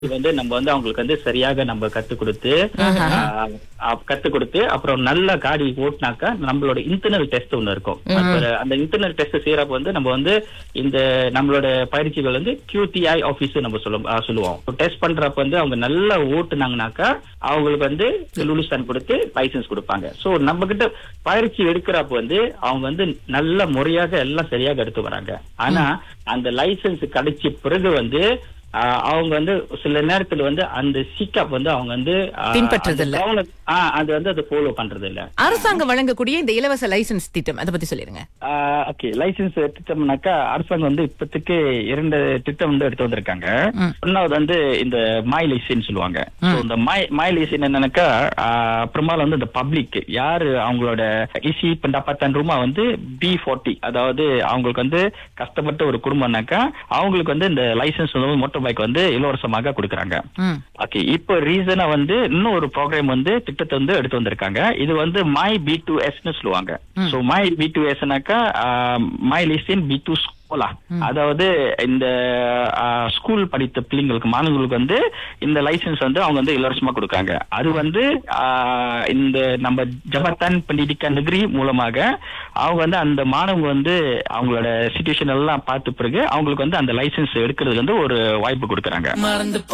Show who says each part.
Speaker 1: இது வந்து நம்ம வந்து அவங்களுக்கு வந்து சரியாக நம்ம கத்து கொடுத்து கத்து கொடுத்து அப்புறம் நல்ல காடி ஓட்டினாக்கா நம்மளோட இன்டர்னல் டெஸ்ட் ஒண்ணு இருக்கும் அப்ப அந்த இன்டர்னல் டெஸ்ட் செய்யறப்ப வந்து நம்ம வந்து இந்த நம்மளோட பயிற்சிகள் வந்து QTI ஆபீஸ் நம்ம சொல்லும் ஆ, சொல்லுவோம் டெஸ்ட் பண்றப்ப வந்து அவங்க நல்லா ஓட்டுனாங்கனாக்கா அவங்களுக்கு வந்து லுலிஸ்தான் கொடுத்து லைசன்ஸ் கொடுப்பாங்க சோ நம்ம கிட்ட பயிற்சி எடுக்கிறப்ப வந்து அவங்க வந்து நல்ல முறையாக எல்லாம் சரியாக எடுத்து வராங்க ஆனா அந்த லைசன்ஸ் கிடைச்ச பிறகு வந்து ஆஹ் அவங்க வந்து சில நேரத்துல வந்து அந்த சிக்கப் வந்து அவங்க வந்து ஆஹ்,
Speaker 2: பின்பற்றுறது
Speaker 1: அந்த
Speaker 2: இல்ல.
Speaker 1: கவன- ஆஹ், அது வந்து அதை ஃபாலோ பண்றது இல்ல
Speaker 2: அரசாங்கம் வழங்கக்கூடிய இந்த இலவச லைசன்ஸ் திட்டம் அதை பத்தி சொல்லிருங்க
Speaker 1: ஓகே லைசன்ஸ் திட்டம்னாக்கா அரசாங்கம் வந்து இப்போதைக்கு இரண்டு திட்டம் வந்து எடுத்து வந்திருக்காங்க
Speaker 2: ம்.
Speaker 1: ஒன்னாவது வந்து இந்த மை லைசன் சொல்லுவாங்க So, இந்த மை மை லைசன் என்னன்னாக்கா ஆஹ், பெரும்பாலும் வந்து இந்த பப்ளிக் யாரு அவங்களோட isi pendapatan rumah வந்து பி ஃபார்ட்டி அதாவது அவங்களுக்கு வந்து கஷ்டப்பட்ட ஒரு குடும்பம்னாக்கா அவங்களுக்கு வந்து இந்த லைசன்ஸ் வந்து மோட்டார் பைக் வந்து இலவசமாக கொடுக்குறாங்க
Speaker 2: ம்.
Speaker 1: ஓகே இப்போ ரீசனா வந்து இன்னும் ஒரு ப்ரோக்ராம் வந்து திட்டத்தை வந்து எடுத்து வந்திருக்காங்க இது வந்து மை பி டூ எஸ்னு சொல்லுவாங்க சோ மை பி டூ எஸ்னாக்கா மை லிஸ்டின் பி டூ ஸ்கூலா அதாவது இந்த ஸ்கூல் படித்த பிள்ளைங்களுக்கு மாணவர்களுக்கு வந்து இந்த லைசன்ஸ் வந்து அவங்க வந்து இலவசமா கொடுக்காங்க அது வந்து ஆஹ், இந்த நம்ம ஜபத்தான் pendidikan நெகிரி மூலமாக அவங்க வந்து அந்த மாணவங்க வந்து அவங்களோட சுச்சுவேஷன் எல்லாம் பார்த்த பிறகு அவங்களுக்கு வந்து அந்த லைசன்ஸ் எடுக்கிறதுக்கு வந்து ஒரு வாய்ப்பு கொடுக்குறாங்க